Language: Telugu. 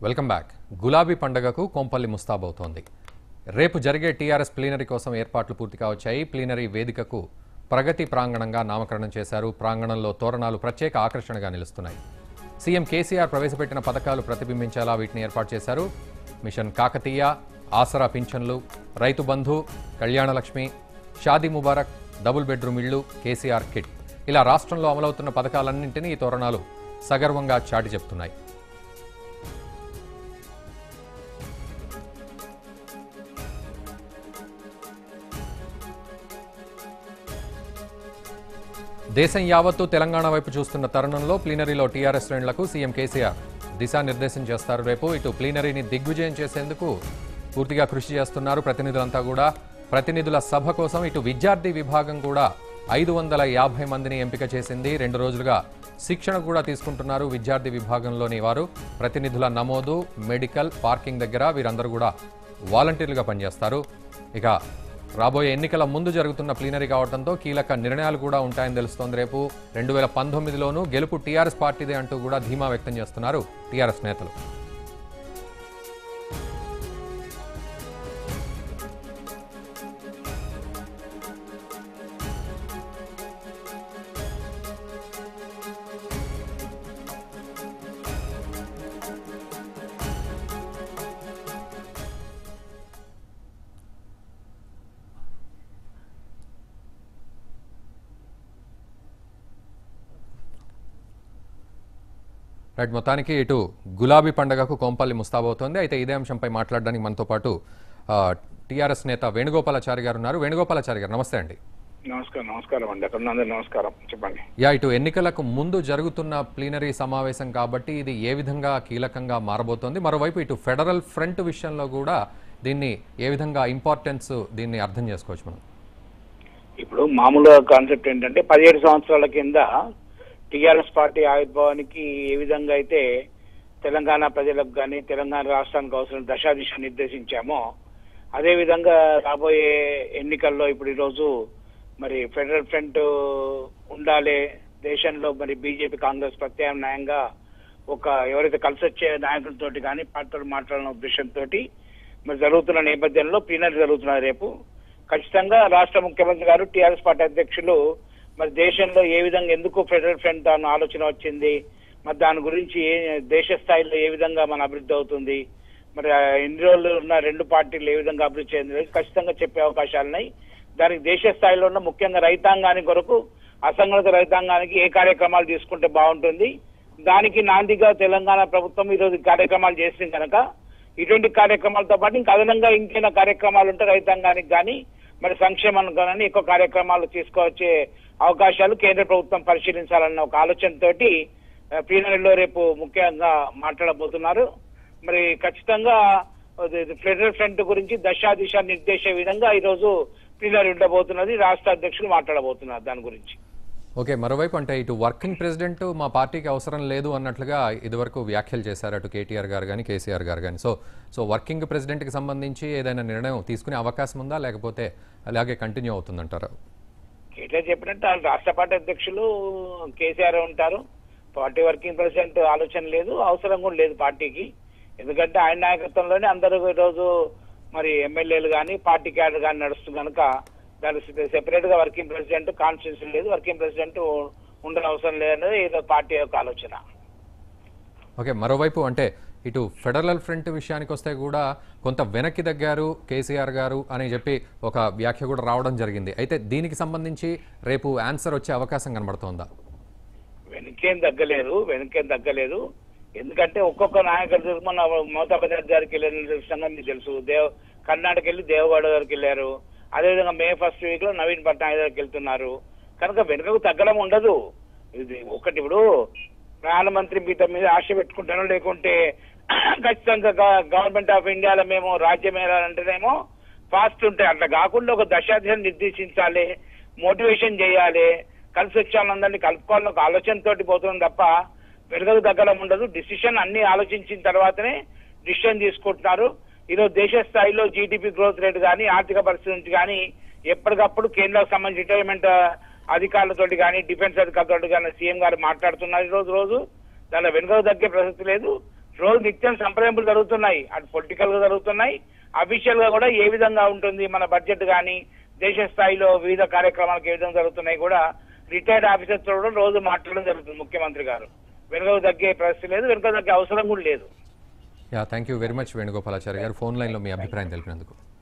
వెల్కమ్ బ్యాక్ గులాబీ పండగకు కొంపల్లి ముస్తాబవుతోంది రేపు జరిగే టీఆర్ఎస్ ప్లీనరీ కోసం ఏర్పాట్లు పూర్తి కావచ్చాయి ప్లీనరీ వేదికకు ప్రగతి ప్రాంగణంగా నామకరణం చేశారు ప్రాంగణంలో తోరణాలు ప్రత్యేక ఆకర్షణగా నిలుస్తున్నాయి సీఎం కేసీఆర్ ప్రవేశపెట్టిన పథకాలు ప్రతిబింబించేలా వీటిని ఏర్పాటు చేశారు మిషన్ కాకతీయ ఆసరా పింఛన్లు రైతు బంధు కళ్యాణలక్ష్మి షాదీ ముబారక్ డబుల్ బెడ్రూమ్ ఇళ్లు కేసీఆర్ కిట్ ఇలా రాష్ట్రంలో అమలవుతున్న పథకాలన్నింటినీ ఈ తోరణాలు సగర్వంగా చాటి చెప్తున్నాయి దేశం యావత్తు తెలంగాణ వైపు చూస్తున్న తరుణంలో ప్లీనరీలో టీఆర్ఎస్ శ్రేణులకు సీఎం కేసీఆర్ దిశానిర్దేశం చేస్తారు రేపు ఇటు ప్లీనరీని దిగ్విజయం చేసేందుకు పూర్తిగా కృషి చేస్తున్నారు ప్రతినిధులంతా కూడా ప్రతినిధుల సభ కోసం ఇటు విద్యార్థి విభాగం కూడా ఐదు వందల యాభై మందిని ఎంపిక చేసింది రెండు రోజులుగా శిక్షణ కూడా తీసుకుంటున్నారు విద్యార్థి విభాగంలోని వారు ప్రతినిధుల నమోదు మెడికల్ పార్కింగ్ దగ్గర వీరందరూ కూడా వాలంటీర్లుగా పనిచేస్తారు ఇక రాబోయే ఎన్నికల ముందు జరుగుతున్న ప్లీనరీ కావడంతో కీలక నిర్ణయాలు కూడా ఉంటాయని తెలుస్తోంది రేపు రెండు వేల పంతొమ్మిదిలోనూ గెలుపు టీఆర్ఎస్ పార్టీదే అంటూ కూడా ధీమా వ్యక్తం చేస్తున్నారు టీఆర్ఎస్ నేతలు రైట్ మొత్తానికి ఇటు గులాబీ పండగకు కొంపల్లి ముస్తాబవుతోంది అయితే ఇదే అంశంపై మాట్లాడడానికి మనతో పాటు టీఆర్ఎస్ నేత వేణుగోపాలాచారి గారు ఉన్నారు వేణుగోపాలాచారి గారు నమస్తే అండి నమస్కారం నమస్కారం అండి అక్కడ ఉన్నందరూ నమస్కారం చెప్పండి యా ఇటు ఎన్నికలకు ముందు జరుగుతున్న ప్లీనరీ సమావేశం కాబట్టి ఇది ఏ విధంగా కీలకంగా మారబోతోంది మరోవైపు ఇటు ఫెడరల్ ఫ్రంట్ విషయంలో కూడా దీన్ని ఏ విధంగా ఇంపార్టెన్స్ దీన్ని అర్థం చేసుకోవచ్చు మనం ఇప్పుడు మామూలుగా కాన్సెప్ట్ ఏంటంటే పదిహేడు సంవత్సరాల కింద టీఆర్ఎస్ పార్టీ ఆవిర్భావానికి ఏ విధంగా అయితే తెలంగాణ ప్రజలకు కానీ తెలంగాణ రాష్ట్రానికి అవసరం దశాదిశ నిర్దేశించామో అదే విధంగా రాబోయే ఎన్నికల్లో ఇప్పుడు ఈరోజు మరి ఫెడరల్ ఫ్రంట్ ఉండాలి దేశంలో మరి బీజేపీ కాంగ్రెస్ ప్రత్యామ్నాయంగా ఒక ఎవరైతే కలిసి వచ్చే నాయకులతోటి కానీ పార్టీలు మాట్లాడిన ఉద్దేశంతో మరి జరుగుతున్న నేపథ్యంలో ప్లీనరీ జరుగుతున్నది రేపు ఖచ్చితంగా రాష్ట్ర ముఖ్యమంత్రి గారు టీఆర్ఎస్ పార్టీ అధ్యక్షులు మరి దేశంలో ఏ విధంగా ఎందుకు ఫెడరల్ ఫ్రంట్ అన్న ఆలోచన వచ్చింది మరి దాని గురించి ఏ- దేశ స్థాయిలో ఏ విధంగా మన అభివృద్ధి అవుతుంది మరి ఆ ఎన్ని రోజులు ఉన్న రెండు పార్టీలు ఏ విధంగా అభివృద్ధి చెంది ఖచ్చితంగా చెప్పే అవకాశాలున్నాయి దానికి దేశ స్థాయిలో ఉన్న ముఖ్యంగా రైతాంగానికి కొరకు అసంఘటిత రైతాంగానికి ఏ కార్యక్రమాలు తీసుకుంటే బాగుంటుంది దానికి నాందిగా తెలంగాణ ప్రభుత్వం ఈరోజు కార్యక్రమాలు చేసింది కనుక ఇటువంటి కార్యక్రమాలతో పాటు ఇంకా అదనంగా ఇంకేమైనా కార్యక్రమాలు ఉంటే రైతాంగానికి కానీ మరి సంక్షేమం కానీ ఎక్కువ కార్యక్రమాలు తీసుకొచ్చే అవకాశాలు కేంద్ర ప్రభుత్వం పరిశీలించాలన్న ఒక ఆలోచనతోటి ఆ, ప్లీనరీలో రేపు ముఖ్యంగా మాట్లాడబోతున్నారు మరి ఖచ్చితంగా అది ఫెడరల్ ఫ్రంట్ గురించి దశా దిశ నిర్దేశ విధంగా ఈరోజు ప్లీనరీ ఉండబోతున్నది రాష్ట్ర అధ్యక్షులు మాట్లాడబోతున్నారు దాని గురించి ఓకే మరోవైపు అంటే ఇటు వర్కింగ్ ప్రెసిడెంట్ మా పార్టీకి అవసరం లేదు అన్నట్లుగా ఇదివరకు వ్యాఖ్యలు చేశారు అటు కేటీఆర్ గారు కానీ కేసీఆర్ గారు కానీ సో సో వర్కింగ్ ప్రెసిడెంట్కి సంబంధించి ఏదైనా నిర్ణయం తీసుకునే అవకాశం ఉందా లేకపోతే అలాగే కంటిన్యూ అవుతుందంటారా కేటీఆర్ చెప్పినట్టు వాళ్ళు రాష్ట్ర పార్టీ అధ్యక్షులు కేసీఆర్ ఉంటారు పార్టీ వర్కింగ్ ప్రెసిడెంట్ ఆలోచన లేదు అవసరం కూడా లేదు పార్టీకి ఎందుకంటే ఆయన నాయకత్వంలోనే అందరూ ఈరోజు మరి ఎమ్మెల్యేలు కానీ పార్టీ క్యాడర్ కానీ నడుస్తుంది కనుక దాని సెపరేట్ గా వర్కింగ్ ప్రెసిడెంట్ కాన్స్టిట్యూన్సీ లేదు వర్కింగ్ ప్రెసిడెంట్ ఉండడం అవసరం లేదనేది ఏదో పార్టీ యొక్క ఆలోచన ఓకే మరోవైపు అంటే ఇటు ఫెడరల్ ఫ్రంట్ విషయానికి వస్తే కూడా కొంత వెనక్కి తగ్గారు కేసీఆర్ గారు అని చెప్పి ఒక వ్యాఖ్య కూడా రావడం జరిగింది అయితే దీనికి సంబంధించి రేపు ఆన్సర్ వచ్చే అవకాశం కనబడుతోందా వెనకేం తగ్గలేదు వెనకేం తగ్గలేదు ఎందుకంటే ఒక్కొక్క నాయకుడు మన మమతా బజార్ గారికి వెళ్ళిన సంగతి మీకు తెలుసు దేవ్ కర్ణాటక వెళ్ళి దేవగౌడ గారికి వెళ్ళారు అదేవిధంగా మే ఫస్ట్ వీక్ లో నవీన్ పట్నాయక్ గారికి వెళ్తున్నారు కనుక వెనుకకు తగ్గడం ఉండదు ఇది ఒకటి ఇప్పుడు ప్రధానమంత్రి మీద మీద ఆశ పెట్టుకుంటాను లేకుంటే ఖచ్చితంగా గ- గవర్నమెంట్ ఆఫ్ ఇండియాలో మేము రాజ్యం ఏలాలంటేనేమో ఫాస్ట్ ఉంటాయి అట్లా కాకుండా ఒక దశాదిశ నిర్దేశించాలి మోటివేషన్ చేయాలి కలిసి వచ్చే వాళ్ళందరినీ కలుపుకోవాలని ఒక ఆలోచనతోటి పోతుంది తప్ప వెనుకకు తగ్గడం ఉండదు డిసిషన్ అన్ని ఆలోచించిన తర్వాతనే డిసిషన్ తీసుకుంటున్నారు ఈరోజు దేశ స్థాయిలో జీడిపి గ్రోత్ రేట్ కానీ ఆర్థిక పరిస్థితి నుంచి కానీ ఎప్పటికప్పుడు కేంద్రానికి సంబంధించి రిటైర్మెంట్ అధికారులతోటి కానీ డిఫెన్స్ అధికారులతో కానీ సీఎం గారు మాట్లాడుతున్నారు ఈ రోజు రోజు దానిలో వెనుకకు తగ్గే ప్రసక్తి లేదు రోజు నిత్యం సంప్రదింపులు జరుగుతున్నాయి అటు పొలిటికల్ గా జరుగుతున్నాయి అఫీషియల్ గా కూడా ఏ విధంగా ఉంటుంది మన బడ్జెట్ కానీ దేశ స్థాయిలో వివిధ కార్యక్రమాలకు ఏ విధంగా జరుగుతున్నాయి కూడా రిటైర్డ్ ఆఫీసర్ తో కూడా రోజు మాట్లాడడం జరుగుతుంది ముఖ్యమంత్రి గారు వెనుక తగ్గే పరిస్థితి లేదు వెనుక తగ్గే అవసరం కూడా లేదు yeah thank you very much Venugopalachari గారు ఫోన్ లైన్లో మీ అభిప్రాయం తెలిపినందుకు